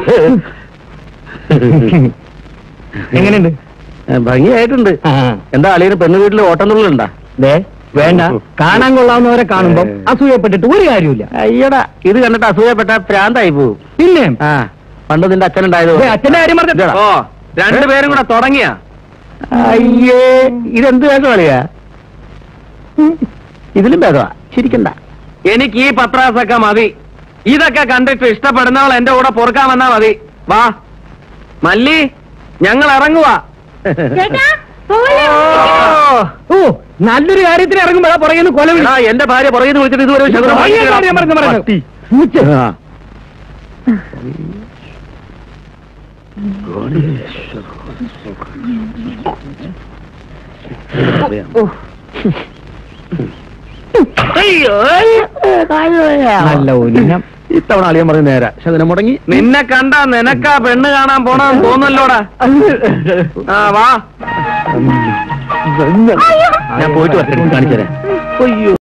എങ്ങനെയുണ്ട് ഭംഗിയായിട്ടുണ്ട് എന്താ അളിയന് പെണ്ണ് വീട്ടിൽ ഓട്ടം തുള്ളുണ്ടാ ദേ വേണ്ട കാണാൻ കൊള്ളാവുന്നവരെ കാണുമ്പം ഏ. അസൂയപ്പെട്ടിട്ട് ഒരു കാര്യമില്ല അയ്യടാ ഇത് കണ്ടിട്ട് അസൂയപ്പെട്ട പ്രാന്തായി പോവും പിന്നെ ആ പണ്ട് നിന്റെ അച്ഛനുണ്ടായത് ദേ, അച്ഛന്റെ കാര്യം പറഞ്ഞ ഇതെടാ. ഓ രണ്ടുപേരും കൂടെ തുടങ്ങിയ അയ്യേ ഇതെന്ത് വേഷം കളിയാ ഇതിലും ഭേദമാ ചിരിക്കണ്ട എനിക്ക് ഈ പത്രാസൊക്കെ മതി ഇതൊക്കെ കണ്ടിട്ട് ഇഷ്ടപ്പെടുന്നവൾ എന്റെ കൂടെ പൊറുക്കാൻ വന്നാ മതി വാ മല്ലി ഞങ്ങൾ ഇറങ്ങുവാ ചേട്ടാ പോലെ ഓ നല്ലൊരു കാര്യത്തിന് ഇറങ്ങുമ്പോഴാ പുറകെ കൊല വിളി എടാ, എന്റെ ഭാര്യ പുറകിൽ വിളിച്ചിട്ട് ഇതുവരെ ഒരു ശകുനം ഭാര്യയെ കാര്യം പറഞ്ഞു, പറഞ്ഞു. പട്ടി. പൂച്ച. ആ. അയ്യോ, അയ്യോ, കാലുവേദന. നല്ല ഉന്നം ഇത്തവണ അളിയൻ പറഞ്ഞു നേരാ ശകുനം മുടങ്ങി നിന്നെ കണ്ട നിനക്കാ പെണ്ണ് കാണാൻ പോണെന്ന് തോന്നല്ലോടാ ആ വാ ഞാൻ പോയിട്ട് വരട്ടെ കാണിച്ചു തരാം അയ്യോ